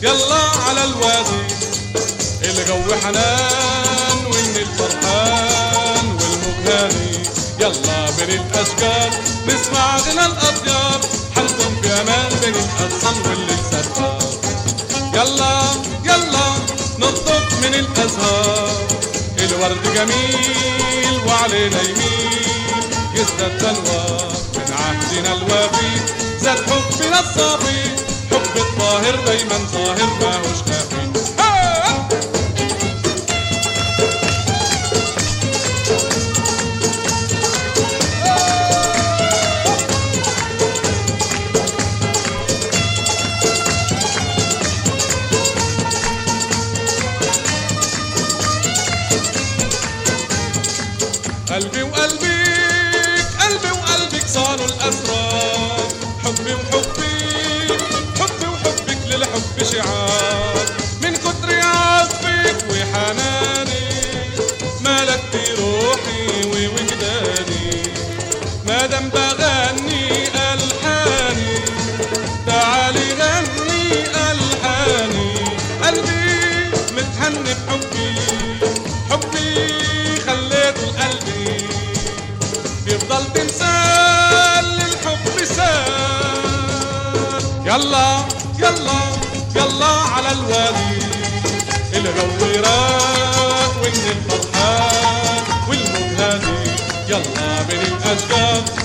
يلا على الوادي الجو حنان والنيل فرحان والمجهاني يلا بين الاشجار نسمع غنى الاطيار حنكون في امان بين الاغصان والليل سرحان يلا يلا نطلب من الازهار الورد جميل وعلينا يميل يزداد تنوار من عهدنا الوفي زاد حبنا الصافي حب الطاهر دايما ظاهر ماهوش خافي ها! قلبي وقلبك قلبي وقلبك صانوا الأسرار حبي وحبك حبي وحبك للحب شعار من كتر عطفك وحناني ملكتي روحي ووجداني ما دام بغني ألحاني تعالي غني ألحاني قلبي متهني بحبي حبي خليته لقلبي بيفضل تمثال للحب سال يلا يلا يلا على الوادي الجو راق والنيل فرحان والموج هادي يلا بين الاشجار